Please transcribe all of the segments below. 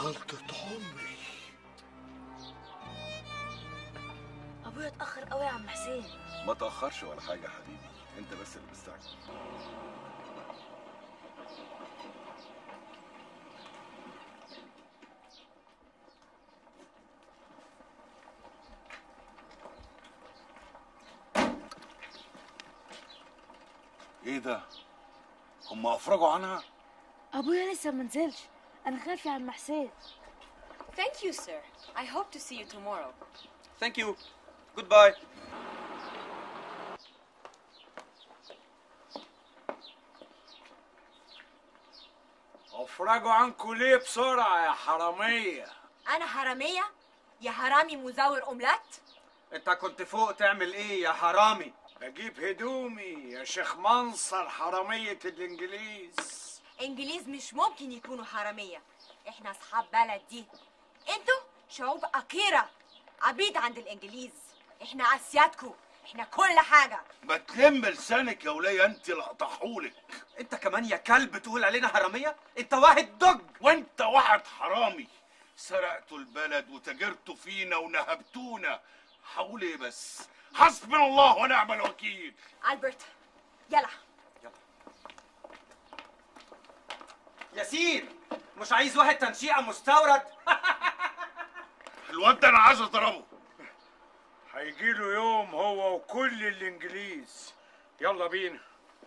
غلطة عمري ابويا اتاخر قوي يا عم حسين ما تاخرش ولا حاجه يا حبيبي انت بس اللي مستعجل ايه ده هم افرجوا عنها ابويا لسه ما نزلش انا خايف يا عم حسين Thank you, sir. I hope to see you tomorrow. Thank you. Goodbye. افرجوا عنكم ليه بسرعة يا حرامية أنا حرامية؟ يا حرامي مزور أوملات؟ انت كنت فوق تعمل ايه يا حرامي بجيب هدومي يا شيخ منصر حرامية الانجليز إنجليز مش ممكن يكونوا حرامية إحنا أصحاب بلد دي أنتوا شعوب أقيرة عبيد عند الإنجليز إحنا عسيادكوا إحنا كل حاجة ما تلم لسانك يا ولية انت اللي هقطعهولك انت كمان يا كلب تقول علينا حراميه انت واحد دج وانت واحد حرامي سرقتوا البلد وتاجرتوا فينا ونهبتونا حول ايه بس حسبنا الله ونعم الوكيل ألبرت يلا ياسين مش عايز واحد تنشيئه مستورد الواد ده انا عايز اضربه هيجيله يوم هو وكل الانجليز يلا بينا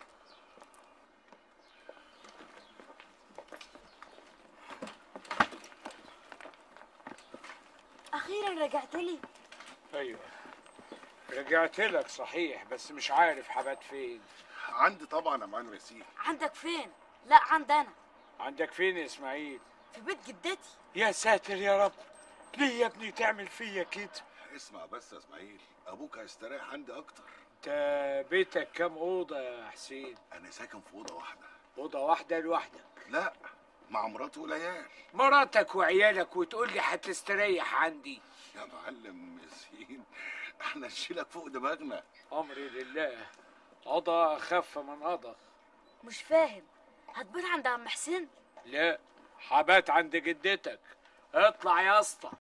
اخيرا رجعت لي ايوه رجعت لك صحيح بس مش عارف حبات فين عندي طبعا يا معلم ياسين عندك فين لا عند انا عندك فين يا اسماعيل في بيت جدتي يا ساتر يا رب ليه يا ابني تعمل فيا كده اسمع بس يا اسماعيل ابوك هيستريح عندي اكتر انت بيتك كام اوضه يا حسين انا ساكن في اوضه واحده اوضه واحده لوحدك لا مع مراتي والعيال مراتك وعيالك وتقول لي هتستريح عندي يا معلم ياسين احنا نشيلك فوق دماغنا امري لله قضى اخف من قضى مش فاهم هتبات عند عم حسين لا حبات عند جدتك اطلع يا اسطى